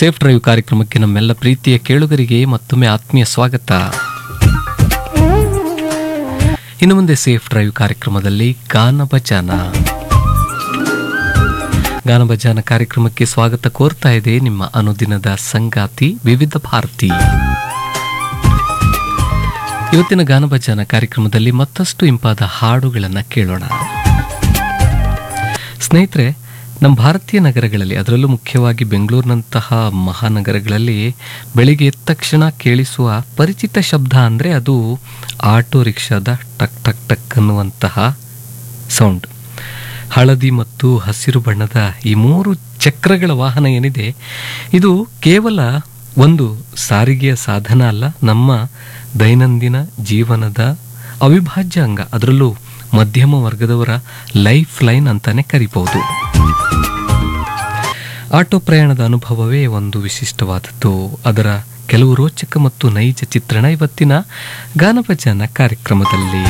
safe drive ಕಾರ್ಯಕ್ರಮಕ್ಕೆ ನಮ್ಮೆಲ್ಲ ಪ್ರೀತಿಯ ಕೇಳುಗರಿಗೆ ಮತ್ತೊಮ್ಮೆ ಆತ್ಮೀಯ ಸ್ವಾಗತ ಇನ್ನು ಮುಂದೆ ಸೇಫ್ ಡ್ರೈವ್ ಕಾರ್ಯಕ್ರಮದಲ್ಲಿ ಗಾನ ಭಜಾನ ಗಾನ ಭಜಾನ ಕಾರ್ಯಕ್ರಮಕ್ಕೆ ಸ್ವಾಗತ ಕೋರ್ತಾ ಇದೆ ನಿಮ್ಮ ಅನುದಿನದ ಸಂಗಾತಿ ವಿವಿಧ ಭಾರತಿ ಇವತ್ತಿನ ಗಾನ ಭಜಾನ ಕಾರ್ಯಕ್ರಮದಲ್ಲಿ ಮತ್ತಷ್ಟು ಇಂಪಾದ ಹಾಡುಗಳನ್ನು ಕೇಳೋಣ ಸ್ನೇಹಿತರೆ ನಮ್ಮ ಭಾರತೀಯ ನಗರಗಳಲ್ಲಿ ಅದರಲ್ಲೂ ಮುಖ್ಯವಾಗಿ ಬೆಂಗಳೂರಿನಂತಹ ಮಹಾನಗರಗಳಲ್ಲಿ ಬೆಳಿಗ್ಗೆ ಎದ್ದ ತಕ್ಷಣ ಕೇಳಿಸುವ ಪರಿಚಿತ ಶಬ್ದ ಅಂದರೆ ಅದು ಆಟೋ ರಿಕ್ಷಾದ ಟಕ್ ಟಕ್ ಟಕ್ ಅನ್ನುವಂತಹ ಸೌಂಡ್ ಹಳದಿ ಮತ್ತು ಹಸಿರು ಬಣ್ಣದ ಈ ಮೂರು ಚಕ್ರಗಳ ವಾಹನ ಏನಿದೆ ಇದು ಕೇವಲ ಒಂದು ಸಾರಿಗೆಯ ಸಾಧನ ಅಲ್ಲ ನಮ್ಮ ದೈನಂದಿನ ಜೀವನದ ಅವಿಭಾಜ್ಯ ಅಂಗ ಅದರಲ್ಲೂ ಮಧ್ಯಮ ವರ್ಗದವರ ಲೈಫ್ ಲೈನ್ ಅಂತಾನೆ ಕರಿಬಹುದು ಆಟೋ ಪ್ರಯಾಣದ ಅನುಭವವೇ ಒಂದು ವಿಶಿಷ್ಟವಾದದ್ದು ಅದರ ಕೆಲವು ರೋಚಕ ಮತ್ತು ನೈಜ ಚಿತ್ರಣ ಇವತ್ತಿನ ಗಾನಭಜನ ಕಾರ್ಯಕ್ರಮದಲ್ಲಿ